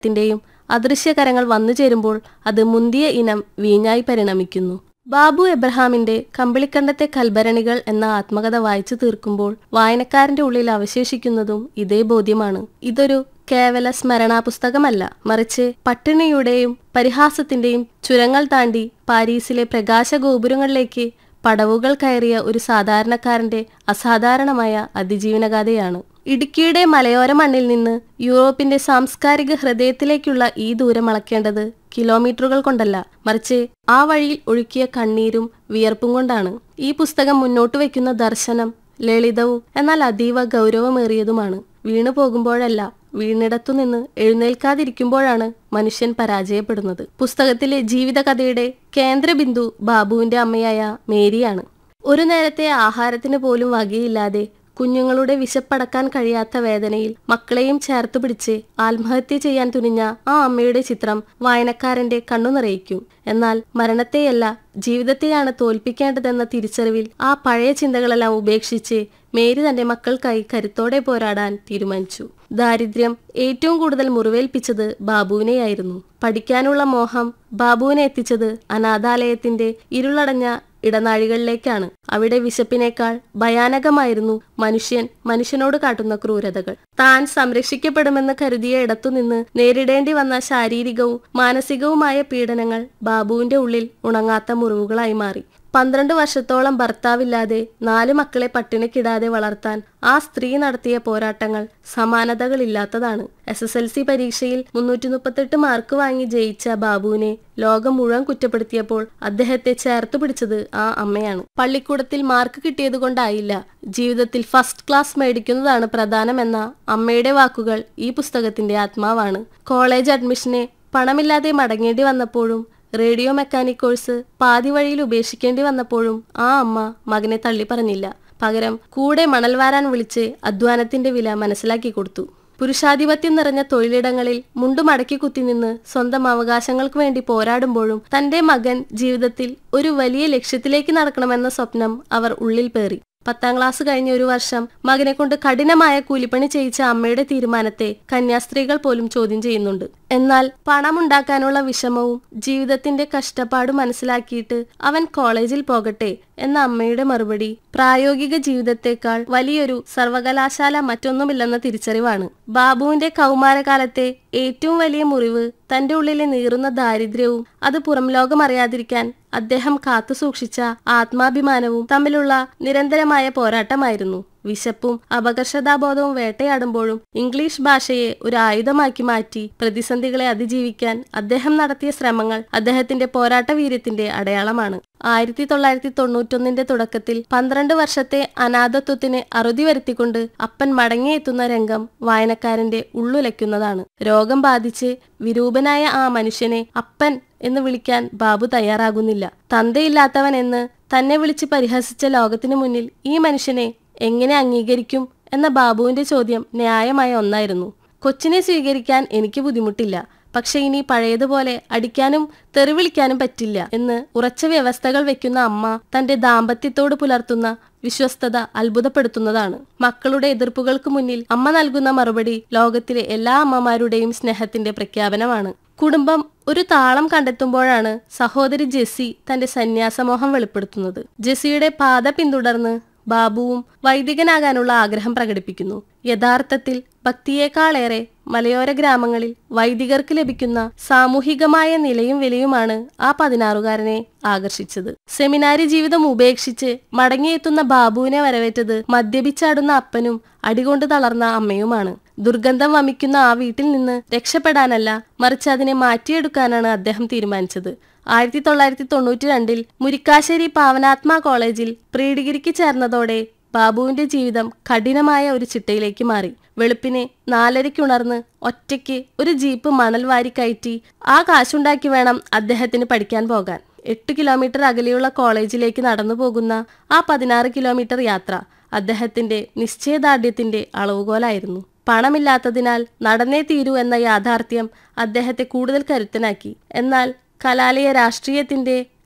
ത്തിന്റെയും അദൃശ്യകരങ്ങൾ വന്നു ചേരുമ്പോൾ അത് മുന്തിയ ഇനം വീഞ്ഞായി പരിണമിക്കുന്നു ബാബു എബ്രഹാമിന്റെ കമ്പിളിക്കണ്ടത്തെ കൽഭരണികൾ എന്ന ആത്മകഥ വായിച്ചു തീർക്കുമ്പോൾ വായനക്കാരന്റെ ഉള്ളിൽ അവശേഷിക്കുന്നതും ഇതേ ബോധ്യമാണ് ഇതൊരു കേവല സ്മരണാ പുസ്തകമല്ല മറിച്ച് പട്ടിണിയുടെയും പരിഹാസത്തിന്റെയും ചുരങ്ങൾ താണ്ടി പാരീസിലെ പ്രകാശ ഗോപുരങ്ങളിലേക്ക് പടവുകൾ കയറിയ ഒരു സാധാരണക്കാരന്റെ അസാധാരണമായ അതിജീവനഗാഥയാണ് ഇടുക്കിയുടെ മലയോര മണ്ണിൽ നിന്ന് യൂറോപ്പിന്റെ സാംസ്കാരിക ഹൃദയത്തിലേക്കുള്ള ഈ ദൂരം അളക്കേണ്ടത് കിലോമീറ്ററുകൾ കൊണ്ടല്ല മറിച്ച് ആ വഴിയിൽ ഒഴുക്കിയ കണ്ണീരും വിയർപ്പും കൊണ്ടാണ് ഈ പുസ്തകം മുന്നോട്ട് വയ്ക്കുന്ന ദർശനം ലളിതവും എന്നാൽ അതീവ ഗൗരവമേറിയതുമാണ് വീണു പോകുമ്പോഴല്ല വീണിടത്തുനിന്ന് എഴുന്നേൽക്കാതിരിക്കുമ്പോഴാണ് മനുഷ്യൻ പരാജയപ്പെടുന്നത് പുസ്തകത്തിലെ ജീവിതകഥയുടെ കേന്ദ്രബിന്ദു ബാബുവിന്റെ അമ്മയായ മേരിയാണ് ഒരു നേരത്തെ ആഹാരത്തിന് പോലും വകയില്ലാതെ കുഞ്ഞുങ്ങളുടെ വിശപ്പടക്കാൻ കഴിയാത്ത വേദനയിൽ മക്കളെയും ചേർത്ത് പിടിച്ച് ആത്മഹത്യ ചെയ്യാൻ തുനിഞ്ഞ ആ അമ്മയുടെ ചിത്രം വായനക്കാരന്റെ കണ്ണു നിറയിക്കും എന്നാൽ മരണത്തെയല്ല ജീവിതത്തെയാണ് തോൽപ്പിക്കേണ്ടതെന്ന തിരിച്ചറിവിൽ ആ പഴയ ചിന്തകളെല്ലാം ഉപേക്ഷിച്ച് മേരി തന്റെ മക്കൾക്കായി കരുത്തോടെ പോരാടാൻ തീരുമാനിച്ചു ദാരിദ്ര്യം ഏറ്റവും കൂടുതൽ മുറിവേൽപ്പിച്ചത് ബാബുവിനെയായിരുന്നു പഠിക്കാനുള്ള മോഹം ബാബുവിനെ എത്തിച്ചത് അനാഥാലയത്തിന്റെ ഇരുളടഞ്ഞ ഇടനാഴികളിലേക്കാണ് അവിടെ വിശപ്പിനേക്കാൾ ഭയാനകമായിരുന്നു മനുഷ്യൻ മനുഷ്യനോട് കാട്ടുന്ന ക്രൂരതകൾ താൻ സംരക്ഷിക്കപ്പെടുമെന്ന് കരുതിയ ഇടത്തുനിന്ന് നേരിടേണ്ടി വന്ന ശാരീരികവും മാനസികവുമായ പീഡനങ്ങൾ ബാബുവിന്റെ ഉള്ളിൽ ഉണങ്ങാത്ത മുറിവുകളായി മാറി പന്ത്രണ്ട് വർഷത്തോളം ഭർത്താവില്ലാതെ നാല് മക്കളെ പട്ടിണിക്കിടാതെ വളർത്താൻ ആ സ്ത്രീ നടത്തിയ പോരാട്ടങ്ങൾ സമാനതകളില്ലാത്തതാണ് എസ് എസ് എൽ സി പരീക്ഷയിൽ മുന്നൂറ്റി മുപ്പത്തെട്ട് മാർക്ക് വാങ്ങി ജയിച്ച ബാബുവിനെ ലോകം മുഴുവൻ കുറ്റപ്പെടുത്തിയപ്പോൾ അദ്ദേഹത്തെ ചേർത്തു പിടിച്ചത് ആ അമ്മയാണ് പള്ളിക്കൂടത്തിൽ മാർക്ക് കിട്ടിയതുകൊണ്ടായില്ല ജീവിതത്തിൽ ഫസ്റ്റ് ക്ലാസ് മേടിക്കുന്നതാണ് പ്രധാനമെന്ന അമ്മയുടെ വാക്കുകൾ ഈ പുസ്തകത്തിന്റെ ആത്മാവാണ് കോളേജ് അഡ്മിഷനെ പണമില്ലാതെ മടങ്ങേണ്ടി വന്നപ്പോഴും റേഡിയോ മെക്കാനിക് കോഴ്സ് പാതി വഴിയിൽ ഉപേക്ഷിക്കേണ്ടി വന്നപ്പോഴും ആ അമ്മ മകനെ തള്ളി പറഞ്ഞില്ല പകരം കൂടെ മണൽ വാരാൻ വിളിച്ച് അധ്വാനത്തിന്റെ വില മനസ്സിലാക്കി കൊടുത്തു പുരുഷാധിപത്യം നിറഞ്ഞ തൊഴിലിടങ്ങളിൽ മുണ്ടു മടക്കി കുത്തിനിന്ന് സ്വന്തം അവകാശങ്ങൾക്ക് വേണ്ടി പോരാടുമ്പോഴും തന്റെ മകൻ ജീവിതത്തിൽ ഒരു വലിയ ലക്ഷ്യത്തിലേക്ക് നടക്കണമെന്ന സ്വപ്നം അവർ ഉള്ളിൽ പേറി പത്താം ക്ലാസ് കഴിഞ്ഞ ഒരു വർഷം മകനെ കൊണ്ട് കഠിനമായ കൂലിപ്പണി ചെയ്യിച്ച അമ്മയുടെ തീരുമാനത്തെ കന്യാസ്ത്രീകൾ പോലും ചോദ്യം ചെയ്യുന്നുണ്ട് എന്നാൽ പണമുണ്ടാക്കാനുള്ള വിഷമവും ജീവിതത്തിന്റെ കഷ്ടപ്പാടും മനസ്സിലാക്കിയിട്ട് അവൻ കോളേജിൽ പോകട്ടെ എന്ന അമ്മയുടെ മറുപടി പ്രായോഗിക ജീവിതത്തെക്കാൾ വലിയൊരു സർവകലാശാല മറ്റൊന്നുമില്ലെന്ന തിരിച്ചറിവാണ് ബാബുവിന്റെ കൗമാരകാലത്തെ ഏറ്റവും വലിയ മുറിവ് തന്റെ ഉള്ളിലെ നീറുന്ന ദാരിദ്ര്യവും അത് പുറം ലോകം അറിയാതിരിക്കാൻ അദ്ദേഹം കാത്തു സൂക്ഷിച്ച ആത്മാഭിമാനവും തമ്മിലുള്ള നിരന്തരമായ പോരാട്ടമായിരുന്നു വിശപ്പും അപകർഷതാബോധവും വേട്ടയാടുമ്പോഴും ഇംഗ്ലീഷ് ഭാഷയെ ഒരു ആയുധമാക്കി മാറ്റി പ്രതിസന്ധികളെ അതിജീവിക്കാൻ അദ്ദേഹം നടത്തിയ ശ്രമങ്ങൾ അദ്ദേഹത്തിന്റെ പോരാട്ട വീര്യത്തിന്റെ അടയാളമാണ് ആയിരത്തി തൊള്ളായിരത്തി തൊണ്ണൂറ്റൊന്നിന്റെ തുടക്കത്തിൽ പന്ത്രണ്ട് വർഷത്തെ അനാഥത്വത്തിന് അറുതി വരുത്തിക്കൊണ്ട് അപ്പൻ മടങ്ങിയെത്തുന്ന രംഗം വായനക്കാരന്റെ ഉള്ളുലയ്ക്കുന്നതാണ് രോഗം ബാധിച്ച് വിരൂപനായ ആ മനുഷ്യനെ അപ്പൻ എന്ന് വിളിക്കാൻ ബാബു തയ്യാറാകുന്നില്ല തന്തയില്ലാത്തവൻ എന്ന് തന്നെ വിളിച്ച് പരിഹസിച്ച ലോകത്തിനു മുന്നിൽ ഈ മനുഷ്യനെ എങ്ങനെ അംഗീകരിക്കും എന്ന ബാബുവിന്റെ ചോദ്യം ന്യായമായ ഒന്നായിരുന്നു കൊച്ചിനെ സ്വീകരിക്കാൻ എനിക്ക് ബുദ്ധിമുട്ടില്ല പക്ഷെ ഇനി പഴയതുപോലെ അടിക്കാനും തെറിവിളിക്കാനും പറ്റില്ല എന്ന് ഉറച്ച വ്യവസ്ഥകൾ വെക്കുന്ന അമ്മ തന്റെ ദാമ്പത്യത്തോട് പുലർത്തുന്ന വിശ്വസ്തത അത്ഭുതപ്പെടുത്തുന്നതാണ് മക്കളുടെ എതിർപ്പുകൾക്ക് മുന്നിൽ അമ്മ നൽകുന്ന മറുപടി ലോകത്തിലെ എല്ലാ അമ്മമാരുടെയും സ്നേഹത്തിന്റെ പ്രഖ്യാപനമാണ് കുടുംബം ഒരു താളം കണ്ടെത്തുമ്പോഴാണ് സഹോദരി ജെസ്സി തന്റെ സന്യാസമോഹം വെളിപ്പെടുത്തുന്നത് ജെസ്സിയുടെ പാത പിന്തുടർന്ന് ബാബുവും വൈദികനാകാനുള്ള ആഗ്രഹം പ്രകടിപ്പിക്കുന്നു യഥാർത്ഥത്തിൽ ഭക്തിയേക്കാളേറെ മലയോര ഗ്രാമങ്ങളിൽ വൈദികർക്ക് ലഭിക്കുന്ന സാമൂഹികമായ നിലയും വിലയുമാണ് ആ പതിനാറുകാരനെ ആകർഷിച്ചത് സെമിനാരി ജീവിതം ഉപേക്ഷിച്ച് മടങ്ങിയെത്തുന്ന ബാബുവിനെ വരവേറ്റത് മദ്യപിച്ചാടുന്ന അപ്പനും അടികൊണ്ട് തളർന്ന അമ്മയുമാണ് ദുർഗന്ധം വമിക്കുന്ന ആ വീട്ടിൽ നിന്ന് രക്ഷപ്പെടാനല്ല മറിച്ച് അതിനെ മാറ്റിയെടുക്കാനാണ് അദ്ദേഹം തീരുമാനിച്ചത് ആയിരത്തി തൊള്ളായിരത്തി തൊണ്ണൂറ്റി രണ്ടിൽ മുരിക്കാശ്ശേരി പാവനാത്മ കോളേജിൽ പ്രീ ഡിഗ്രിക്ക് ചേർന്നതോടെ ബാബുവിന്റെ ജീവിതം കഠിനമായ ഒരു ചിട്ടയിലേക്ക് മാറി വെളുപ്പിനെ നാലരയ്ക്കുണർന്ന് ഒറ്റയ്ക്ക് ഒരു ജീപ്പ് മണൽ വാരി കയറ്റി ആ കാശുണ്ടാക്കി വേണം അദ്ദേഹത്തിന് പഠിക്കാൻ പോകാൻ എട്ട് കിലോമീറ്റർ അകലെയുള്ള കോളേജിലേക്ക് നടന്നു പോകുന്ന ആ പതിനാറ് കിലോമീറ്റർ യാത്ര അദ്ദേഹത്തിന്റെ നിശ്ചയദാർഢ്യത്തിന്റെ അളവുകോലായിരുന്നു പണമില്ലാത്തതിനാൽ നടന്നേ തീരൂ എന്ന യാഥാർത്ഥ്യം അദ്ദേഹത്തെ കൂടുതൽ കരുത്തനാക്കി എന്നാൽ കലാലയ രാഷ്ട്രീയത്തിന്റെ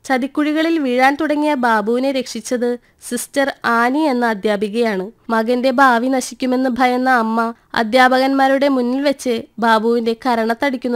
ചതിക്കുഴികളിൽ വീഴാൻ തുടങ്ങിയ ബാബുവിനെ രക്ഷിച്ചത് സിസ്റ്റർ ആനി എന്ന അധ്യാപികയാണ് മകന്റെ ഭാവി നശിക്കുമെന്ന് ഭയന്ന അമ്മ അധ്യാപകന്മാരുടെ മുന്നിൽ വെച്ച് ബാബുവിന്റെ കരണത്തടിക്കുന്ന